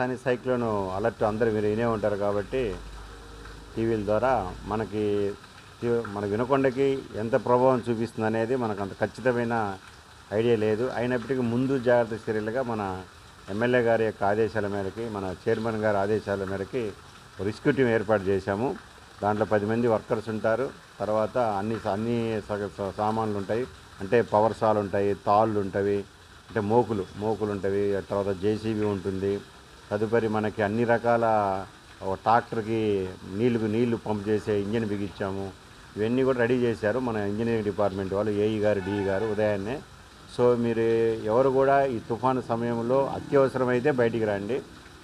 ఫాని cyclone alert అందరూ మీరు వినే ఉంటారు కాబట్టి టీవీల ద్వారా మనకి తీ- మన వినకొండకి ఎంత ప్రభావం చూపిస్తుంది అనేది మనకు అంత ఖచ్చితమైన ఐడియా లేదు అయినప్పటికీ ముందు జాగ్రత్త చర్యలుగా మన ఎమ్మెల్యే గారి యొక్క ఆదేశాల మేరకి మన చైర్మన్ గారి ఆదేశాల మేరకి రెస్క్యూ టీం ఏర్పాటు చేశాము దాంట్లో పది మంది వర్కర్స్ ఉంటారు తర్వాత అన్ని అన్ని సగ- స- సామాన్లు ఉంటాయి అంటే పవర్ సాలు ఉంటాయి తాళ్ళు ఉంటాయి అంటే మోకులు మోకులు ఉంటాయి తర్వాత జేసీబీ ఉంటుంది తదుపరి మనకి అన్ని రకాల ఒక ట్రాక్టర్కి నీళ్లు నీళ్లు పంప్ చేసే ఇంజిన్ బిగించాము ఇవన్నీ కూడా రెడీ చేశారు మన ఇంజనీరింగ్ డిపార్ట్మెంట్ వాళ్ళు ఏఈ గారు డిఈ గారు ఉదయాన్నే సో మీరు ఎవరు కూడా ఈ తుఫాను సమయంలో అత్యవసరమైతే బయటికి రండి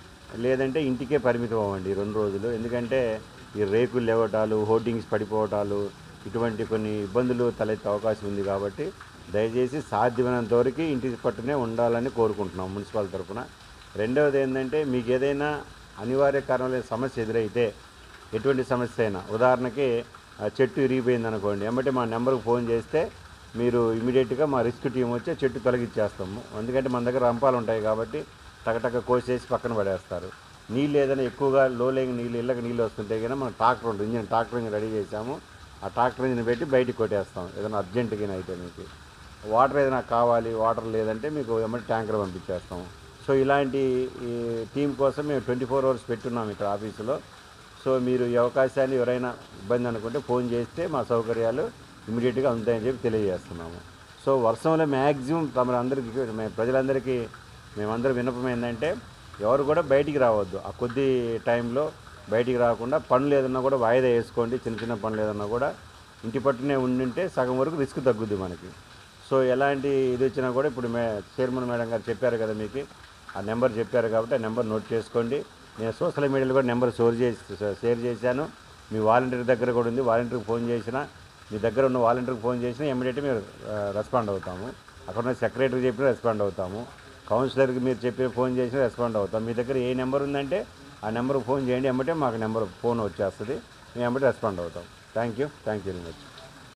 లేదంటే ఇంటికే పరిమితం అవ్వండి ఈ రెండు రోజులు ఎందుకంటే ఈ రేకులు లేవటాలు హోర్డింగ్స్ పడిపోవటాలు ఇటువంటి కొన్ని ఇబ్బందులు తలెత్తే అవకాశం ఉంది కాబట్టి దయచేసి సాధ్యమైనంత వరకు ఇంటి పట్టునే ఉండాలని కోరుకుంటున్నాం మున్సిపల్ తరఫున రెండవది ఏంటంటే మీకు ఏదైనా అనివార్య కారణాల సమస్య ఎదురైతే ఎటువంటి సమస్య అయినా ఉదాహరణకి ఆ చెట్టు ఇరిగిపోయింది అనుకోండి ఎమ్మటే మా నెంబర్కి ఫోన్ చేస్తే మీరు ఇమీడియట్గా మా రెస్క్యూ టీం వచ్చి ఆ చెట్టు తొలగించేస్తాము ఎందుకంటే మన దగ్గర రంపాలు ఉంటాయి కాబట్టి టకటక కోసేసి పక్కన పడేస్తారు నీళ్ళు ఏదైనా ఎక్కువగా లో లేని నీళ్ళు ఇళ్ళకి నీళ్ళు వస్తుంటే కనుక మనం ట్రాక్టర్ ఉంటుంది ఇంజిన్ ట్రాక్టర్ ఇంజిన్ రెడీ చేసాము ఆ ట్రాక్టర్ ఇంజిన్ పెట్టి బయటికి కొట్టేస్తాం ఏదైనా అర్జెంటుగా అయితే మీకు వాటర్ ఏదైనా కావాలి వాటర్ లేదంటే మీకు ఎమ్మటి ట్యాంకర్ పంపించేస్తాం సో ఇలాంటి ఈ టీం కోసం మేము ట్వంటీ ఫోర్ అవర్స్ పెట్టున్నాం ఇక్కడ ఆఫీసులో సో మీరు ఈ అవకాశాన్ని ఎవరైనా ఇబ్బంది అనుకుంటే ఫోన్ చేస్తే మా సౌకర్యాలు ఇమీడియట్గా ఉంటాయని చెప్పి తెలియజేస్తున్నాము సో వర్షంలో మ్యాక్సిమం తమ అందరికీ మే- ప్రజలందరికీ మేమందరం విన్నపం ఏంటంటే ఎవరు కూడా బయటికి రావద్దు ఆ కొద్ది టైంలో బయటికి రాకుండా పనులు ఏదన్నా కూడా వాయిదా వేసుకోండి చిన్న చిన్న పనులు ఏదన్నా కూడా ఇంటి పట్టునే ఉండింటే సగం వరకు రిస్క్ తగ్గుద్ది మనకి సో ఎలాంటి ఇది వచ్చినా కూడా ఇప్పుడు మే చైర్మన్ మేడం గారు చెప్పారు కదా మీకు ఆ నెంబర్ చెప్పారు కాబట్టి ఆ నెంబర్ నోట్ చేసుకోండి నేను సోషల్ మీడియాలో కూడా నెంబర్ షేర్ చేసి షేర్ చేశాను మీ వాలంటీర్ దగ్గర కూడా ఉంది వాలంటీర్కి ఫోన్ చేసినా మీ దగ్గర ఉన్న వాలంటీర్కి ఫోన్ చేసినా ఇమ్మీడియట్గా మీరు రెస్పాండ్ అవుతాము అక్కడ ఉన్న సెక్రటరీ చెప్పినా రెస్పాండ్ అవుతాము కౌన్సిలర్కి మీరు చెప్పి ఫోన్ చేసినా రెస్పాండ్ అవుతాం మీ దగ్గర ఏ నెంబర్ ఉందంటే ఆ నెంబర్కి ఫోన్ చేయండి ఎమ్మటే మాకు నెంబర్ ఫోన్ వచ్చేస్తుంది మేము ఎమ్మటే రెస్పాండ్ అవుతాం thank you thank you very much